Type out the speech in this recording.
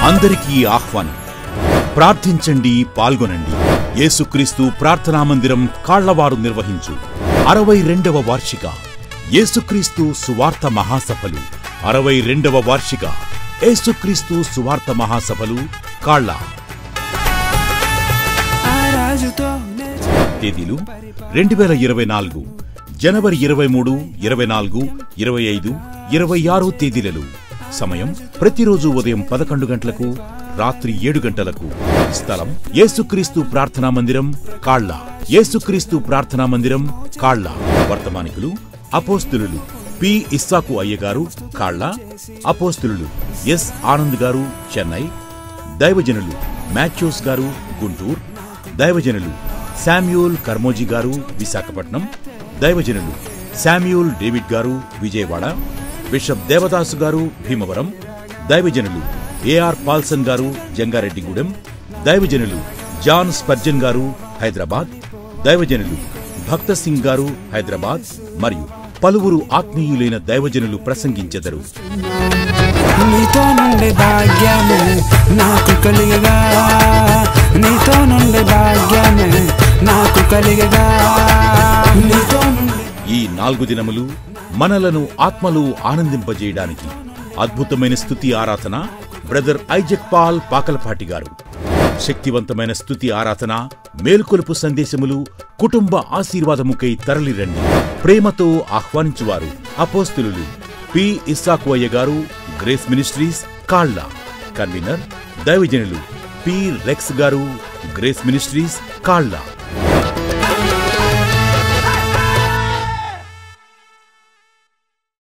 అందరికీ ఆహ్వానం ప్రార్థించండి పాల్గొనండి యేసుక్రీస్తు ప్రార్థనా మందిరం కాళ్లవారు నిర్వహించు అరవై రెండవ వార్షిక యేసుక్రీస్తు సువార్త మహాసభలు అరవై రెండవ వార్షిక యేసుక్రీస్తు సువార్త మహాసభలు కాళ్ళ ఆ రాజుతో తేదీలు రెండు వేల ఇరవై నాలుగు జనవరి ఇరవై మూడు ఇరవై నాలుగు ఇరవై ఐదు ఇరవై ఆరు తేదీలలో సమయం ప్రతిరోజు ఉదయం పదకొండు గంటలకు రాత్రి ఏడు గంటలకు స్థలం యేసుక్రీస్తు ప్రార్థనా మందిరం కాళ్ళ యేసుక్రీస్తు ప్రార్థనా మందిరం కాళ్ళ వర్తమానికులు అపోస్తులు పి ఇస్సాకు అయ్యగారు కాళ్ళ అపోస్తులు ఎస్ ఆనంద్ గారు చెన్నై దైవజనులు మాథ్యూస్ గారు గుంటూరు దైవజనులు శామ్యూల్ కర్మోజీ గారు విశాఖపట్నం దైవజనులు శామ్యూల్ డేవిడ్ గారు విజయవాడ బిషప్ దేవదాసు గారు భీమవరం దైవజనులు ఏఆర్ పాల్సన్ గారు జంగారెడ్డిగూడెం దైవజనులు జాన్ స్పర్జన్ గారు హైదరాబాద్ దైవజనులు భక్త సింగ్ గారు హైదరాబాద్ మరియు పలువురు ఆత్మీయులైన దైవజనులు ప్రసంగించెదరు నీతో నుండి భాగ్యమే నాకు కలిగగా నీతో నుండి భాగ్యమే నాకు కలిగగా నీతో నుండి ఈ నాలుగు దినములు మనలను ఆత్మలు ఆనందింపజేయడానికి అద్భుతమైన స్థుతి ఆరాధన బ్రదర్ ఐజక్ పాల్ పాకలపాటి గారు శక్తివంతమైన స్థుతి ఆరాధన మేల్కొలుపు సందేశములు కుటుంబ ఆశీర్వాదముకై తరలిరండి ప్రేమతో ఆహ్వానించువారు అపోస్తులు పి ఇస్సాకువయ్య గారు గ్రేస్ మినిస్ట్రీస్ కాళ్ళ కన్వీనర్ దైవజనులు పి రెక్స్ గారు గ్రేస్ మినిస్ట్రీస్ కాళ్ళ